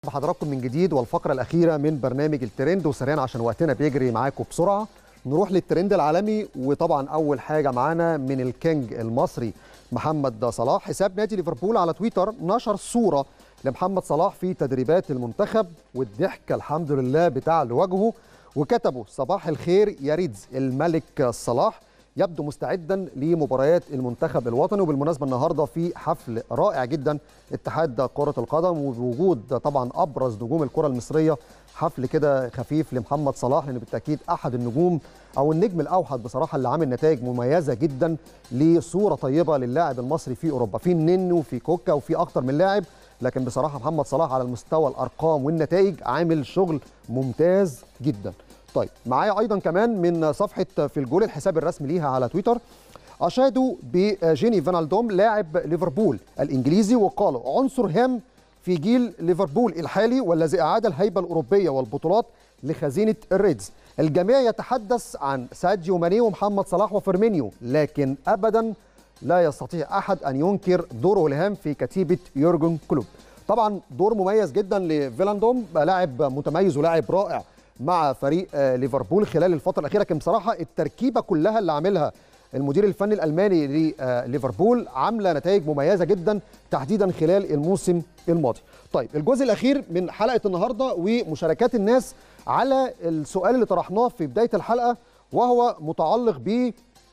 بحضراتكم من جديد والفقرة الأخيرة من برنامج الترند وسريعا عشان وقتنا بيجري معاكم بسرعة نروح للترند العالمي وطبعا أول حاجة معانا من الكينج المصري محمد صلاح حساب نادي ليفربول على تويتر نشر صورة لمحمد صلاح في تدريبات المنتخب والضحكة الحمد لله بتاع وجهه وكتبوا صباح الخير يا ريدز الملك صلاح يبدو مستعدا لمباريات المنتخب الوطني وبالمناسبه النهارده في حفل رائع جدا اتحاد كره القدم وبوجود طبعا ابرز نجوم الكره المصريه حفل كده خفيف لمحمد صلاح لانه بالتاكيد احد النجوم او النجم الاوحد بصراحه اللي عامل نتائج مميزه جدا لصوره طيبه للاعب المصري في اوروبا في الننو وفي كوكا وفي اكتر من لاعب لكن بصراحه محمد صلاح على المستوى الارقام والنتائج عامل شغل ممتاز جدا طيب معايا ايضا كمان من صفحه في الجول الحساب الرسمي ليها على تويتر اشادوا بجيني فانالدوم لاعب ليفربول الانجليزي وقالوا عنصر هام في جيل ليفربول الحالي والذي اعاد الهيبه الاوروبيه والبطولات لخزينه الريدز الجميع يتحدث عن ساديو ماني ومحمد صلاح وفيرمينيو لكن ابدا لا يستطيع احد ان ينكر دوره الهام في كتيبه يورجن كلوب طبعا دور مميز جدا لفيلاندوم لاعب متميز ولاعب رائع مع فريق ليفربول خلال الفتره الاخيره لكن بصراحه التركيبه كلها اللي عاملها المدير الفني الالماني لليفربول عامله نتائج مميزه جدا تحديدا خلال الموسم الماضي. طيب الجزء الاخير من حلقه النهارده ومشاركات الناس على السؤال اللي طرحناه في بدايه الحلقه وهو متعلق ب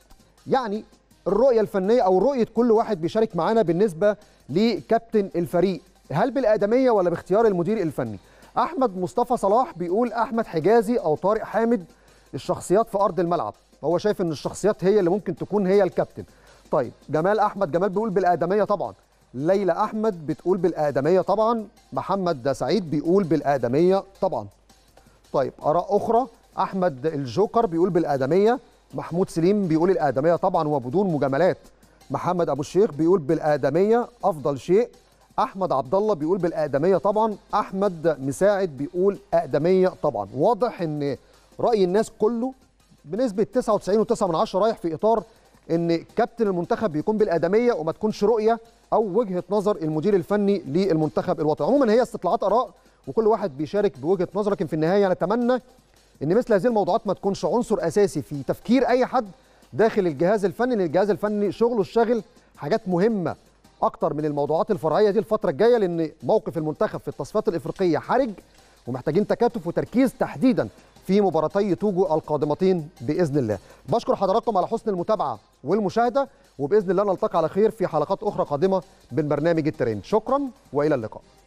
يعني الرؤيه الفنيه او رؤيه كل واحد بيشارك معانا بالنسبه لكابتن الفريق هل بالادميه ولا باختيار المدير الفني؟ احمد مصطفى صلاح بيقول احمد حجازي او طارق حامد الشخصيات في ارض الملعب هو شايف ان الشخصيات هي اللي ممكن تكون هي الكابتن طيب جمال احمد جمال بيقول بالادميه طبعا ليلى احمد بتقول بالادميه طبعا محمد سعيد بيقول بالادميه طبعا طيب اراء اخرى احمد الجوكر بيقول بالادميه محمود سليم بيقول الادميه طبعا وبدون مجاملات محمد ابو الشيخ بيقول بالادميه افضل شيء احمد عبد الله بيقول بالادميه طبعا احمد مساعد بيقول اقدميه طبعا واضح ان راي الناس كله بنسبه 99.9 رايح في اطار ان كابتن المنتخب بيكون بالادميه وما تكونش رؤيه او وجهه نظر المدير الفني للمنتخب الوطني عموما هي استطلاعات اراء وكل واحد بيشارك بوجهه نظر لكن في النهايه نتمنى ان مثل هذه الموضوعات ما تكونش عنصر اساسي في تفكير اي حد داخل الجهاز الفني لان الجهاز الفني شغله الشاغل حاجات مهمه اكتر من الموضوعات الفرعيه دي الفتره الجايه لان موقف المنتخب في التصفيات الافريقيه حرج ومحتاجين تكاتف وتركيز تحديدا في مباراتي توجو القادمتين باذن الله. بشكر حضراتكم على حسن المتابعه والمشاهده وباذن الله نلتقي على خير في حلقات اخرى قادمه من برنامج الترند. شكرا والى اللقاء.